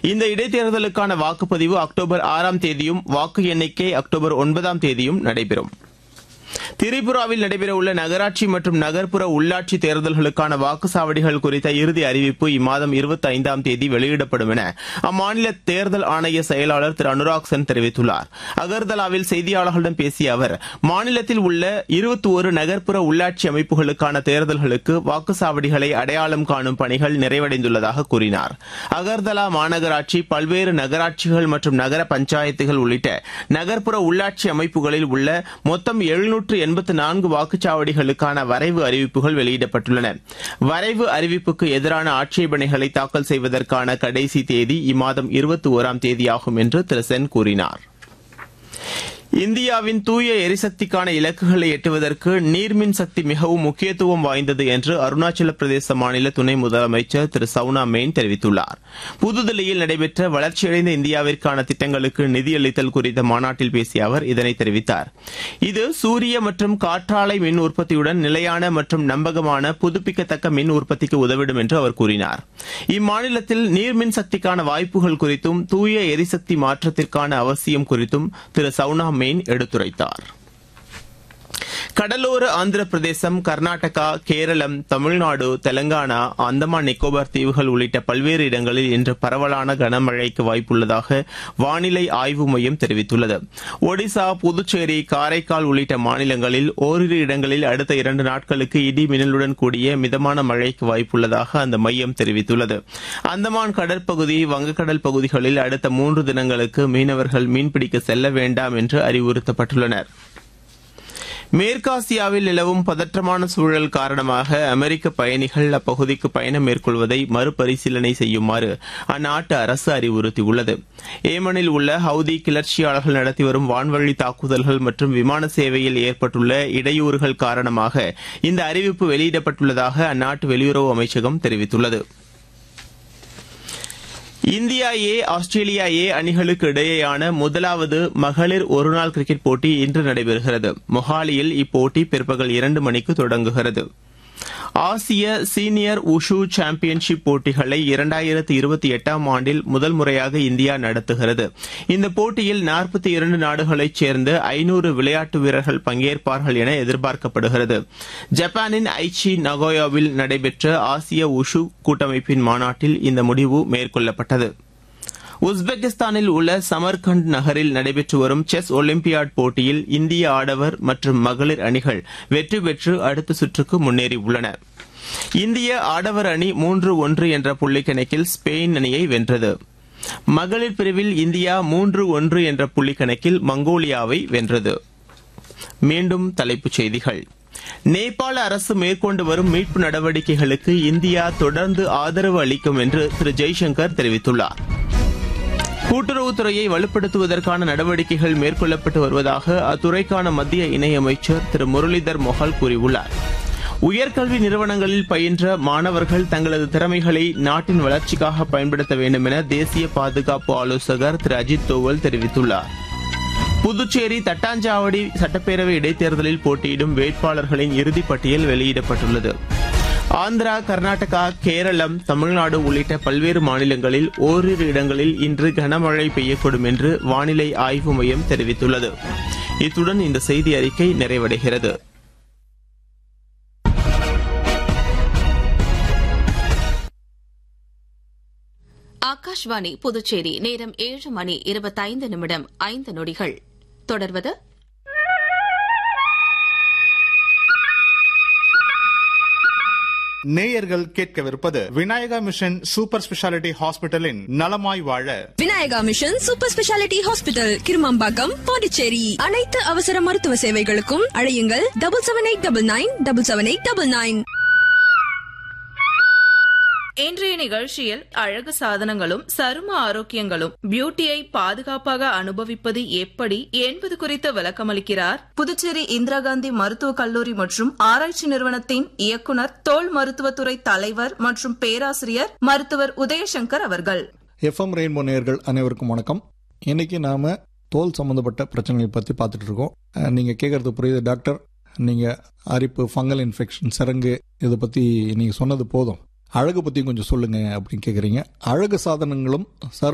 இந்த இடைத்தேர்தலுக்கான வாக்குப்பதிவு அக்டோபர் ஆறாம் தேதியும் வாக்கு எண்ணிக்கை அக்டோபர் ஒன்பதாம் தேதியும் நடைபெறும் திரிபுராவில் நடைபெறவுள்ள நகராட்சி மற்றும் நகர்ப்புற உள்ளாட்சி தேர்தல்களுக்கான வாக்குச்சாவடிகள் குறித்த இறுதி அறிவிப்பு இம்மாதம் இருபத்தி ஐந்தாம் தேதி வெளியிடப்படும் என அம்மாநில தேர்தல் ஆணைய செயலாளர் திரு அனுராக் சென் தெரிவித்துள்ளார் அகர்தலாவில் செய்தியாளர்களிடம் பேசிய அவர் மாநிலத்தில் உள்ள இருபத்தி ஒரு நகர்ப்புற உள்ளாட்சி அமைப்புகளுக்கான தேர்தல்களுக்கு வாக்குச்சாவடிகளை அடையாளம் காணும் பணிகள் நிறைவடைந்துள்ளதாக கூறினார் அகர்தலா மாநகராட்சி பல்வேறு நகராட்சிகள் மற்றும் நகர பஞ்சாயத்துகள் உள்ளிட்ட நகர்ப்புற உள்ளாட்சி அமைப்புகளில் உள்ள மொத்தம் எழுநூற்று எண்பத்து நான்கு வாக்குச்சாவடிகளுக்கான வரைவு அறிவிப்புகள் வெளியிடப்பட்டுள்ளன வரைவு அறிவிப்புக்கு எதிரான ஆட்சேபனைகளை தாக்கல் செய்வதற்கான கடைசி தேதி இம்மாதம் இருபத்தி ஓராம் தேதியாகும் என்று திரு சென் கூறினார் இந்தியாவின் தூய எரிசக்திக்கான இலக்குகளை எட்டுவதற்கு நீர்மின் சக்தி மிகவும் முக்கியத்துவம் வாய்ந்தது என்று அருணாச்சல பிரதேச மாநில துணை முதலமைச்சர் திரு சவுனா மெயின் தெரிவித்துள்ளார் புதுதில்லியில் நடைபெற்ற வளர்ச்சியடைந்த இந்தியாவிற்கான திட்டங்களுக்கு நிதியளித்தல் குறித்த மாநாட்டில் பேசிய அவர் இதனை தெரிவித்தார் இது சூரிய மற்றும் காற்றாலை மின் உற்பத்தியுடன் நிலையான மற்றும் நம்பகமான புதுப்பிக்கத்தக்க மின் உற்பத்திக்கு உதவிடும் என்று அவர் கூறினார் இம்மாநிலத்தில் நீர்மின் சக்திக்கான வாய்ப்புகள் குறித்தும் தூய எரிசக்தி மாற்றத்திற்கான அவசியம் குறித்தும் திரு சவுனா மெயின் எடுத்துரைத்தார் கடலோர ஆந்திர பிரதேசம் கர்நாடகா கேரளம் தமிழ்நாடு தெலங்கானா அந்தமான் நிக்கோபார் தீவுகள் உள்ளிட்ட பல்வேறு இடங்களில் இன்று பரவலான கனமழைக்கு வாய்ப்புள்ளதாக வானிலை ஆய்வு மையம் தெரிவித்துள்ளது ஒடிசா புதுச்சேரி காரைக்கால் உள்ளிட்ட மாநிலங்களில் ஓரிரு இடங்களில் அடுத்த இரண்டு நாட்களுக்கு இடி மின்னலுடன் கூடிய மிதமான மழைக்கு வாய்ப்புள்ளதாக அந்த மையம் தெரிவித்துள்ளது அந்தமான் கடற்பகுதி வங்கக்கடல் பகுதிகளில் அடுத்த மூன்று தினங்களுக்கு மீனவர்கள் மீன்பிடிக்க செல்ல வேண்டாம் என்று அறிவுறுத்தப்பட்டுள்ளனர் மேற்காசியாவில் நிலவும் பதற்றமான சூழல் காரணமாக அமெரிக்க பயணிகள் அப்பகுதிக்கு பயணம் மேற்கொள்வதை மறுபரிசீலனை செய்யுமாறு அந்நாட்டு அரசு அறிவுறுத்தியுள்ளது ஏமனில் உள்ள ஹவுதி கிளர்ச்சியாளர்கள் நடத்தி வரும் வான்வழி தாக்குதல்கள் மற்றும் விமான சேவையில் ஏற்பட்டுள்ள இடையூறுகள் காரணமாக இந்த அறிவிப்பு வெளியிடப்பட்டுள்ளதாக அந்நாட்டு வெளியுறவு அமைச்சகம் தெரிவித்துள்ளது இந்தியா ஏ ஆஸ்திரேலியா ஏ அணிகளுக்கு இடையேயான முதலாவது மகளிர் ஒருநாள் கிரிக்கெட் போட்டி இன்று நடைபெறுகிறது மொஹாலியில் இப்போட்டி பிற்பகல் இரண்டு மணிக்கு தொடங்குகிறது ஆசிய சீனியர் உஷு சாம்பியன்ஷிப் போட்டிகளை இரண்டாயிரத்து இருபத்தி எட்டாம் ஆண்டில் முதல் முறையாக இந்தியா நடத்துகிறது இந்த போட்டியில் நாற்பத்தி இரண்டு நாடுகளைச் சேர்ந்த ஐநூறு விளையாட்டு வீரர்கள் பங்கேற்பார்கள் என எதிர்பார்க்கப்படுகிறது ஜப்பானின் ஐச்சி நகோயாவில் நடைபெற்ற ஆசிய உஷு கூட்டமைப்பின் மாநாட்டில் இந்த முடிவு மேற்கொள்ளப்பட்டது உஸ்பெகிஸ்தானில் உள்ள சமர்கண்ட் நகரில் நடைபெற்று வரும் செஸ் ஒலிம்பியாட் போட்டியில் இந்திய ஆடவர் மற்றும் மகளிர் அணிகள் வெற்றி பெற்று அடுத்த சுற்றுக்கு முன்னேறியுள்ளன இந்திய ஆடவர் அணி மூன்று ஒன்று என்ற புள்ளிக்கணக்கில் ஸ்பெயின் அணியை வென்றது மகளிர் பிரிவில் இந்தியா மூன்று ஒன்று என்ற புள்ளிக்கணக்கில் மங்கோலியாவை வென்றது மீண்டும் தலைப்புச் செய்திகள் நேபாள அரசு மேற்கொண்டு வரும் மீட்பு நடவடிக்கைகளுக்கு இந்தியா தொடர்ந்து ஆதரவு அளிக்கும் என்று திரு ஜெய்சங்கர் தெரிவித்துள்ளார் கூட்டுறவுத்துறையை வலுப்படுத்துவதற்கான நடவடிக்கைகள் மேற்கொள்ளப்பட்டு வருவதாக அத்துறைக்கான மத்திய இணையமைச்சர் திரு முரளிதர் மொஹால் கூறியுள்ளார் உயர்கல்வி நிறுவனங்களில் பயின்ற மாணவர்கள் தங்களது திறமைகளை நாட்டின் வளர்ச்சிக்காக பயன்படுத்த வேண்டும் என தேசிய பாதுகாப்பு ஆலோசகர் திரு அஜித் தோவல் தெரிவித்துள்ளார் புதுச்சேரி தட்டாஞ்சாவடி சட்டப்பேரவை இடைத்தேர்தலில் போட்டியிடும் வேட்பாளர்களின் இறுதிப் பட்டியல் வெளியிடப்பட்டுள்ளது ஆந்திரா கர்நாடகா கேரளம் தமிழ்நாடு உள்ளிட்ட பல்வேறு மாநிலங்களில் ஓரிரு இடங்களில் இன்று கனமழை பெய்யக்கூடும் என்று வானிலை ஆய்வு மையம் தெரிவித்துள்ளது இத்துடன் இந்த செய்தி அறிக்கை நிறைவடைகிறது ஆகாஷ்வாணி புதுச்சேரி நேரம் ஏழு மணி இருபத்தைந்து நிமிடம் ஐந்து நொடிகள் தொடர்வது நேயர்கள் கேட்கவிருப்பது விநாயகா மிஷன் சூப்பர் ஸ்பெஷாலிட்டி ஹாஸ்பிட்டலின் நலமாய் வாழ Vinayaka Mission Super Speciality Hospital Kirumampakkam Pondicherry அனைத்து அவசர மருத்துவ சேவைகளுக்கும் அழையுங்கள் double seven eight double nine double seven eight double nine இன்றைய நிகழ்ச்சியில் அழகு சாதனங்களும் சரும ஆரோக்கியங்களும் பியூட்டியை பாதுகாப்பாக அனுபவிப்பது எப்படி என்பது குறித்து விளக்கமளிக்கிறார் புதுச்சேரி இந்திரா காந்தி மருத்துவக் கல்லூரி மற்றும் ஆராய்ச்சி நிறுவனத்தின் இயக்குனர் தோல் மருத்துவத்துறை தலைவர் மற்றும் பேராசிரியர் மருத்துவர் உதயசங்கர் அவர்கள் எஃப்எம் ரெயின்போ நேயர்கள் அனைவருக்கும் வணக்கம் இன்னைக்கு நாம தோல் சம்பந்தப்பட்ட பிரச்சனைகளை பற்றி பார்த்துட்டு இருக்கோம் அஹ், நீங்க கேட்கறது புரியுது டாக்டர் நீங்க அரிப்பு ஃபங்கல் இன்ஃபெக்ஷன் சரங்கு இதை பத்தி நீங்க சொன்னது போதும் அழகு பத்தி கொஞ்சம் சொல்லுங்க அப்படின்னு கேக்குறீங்க அழகு சாதனங்களும் சரும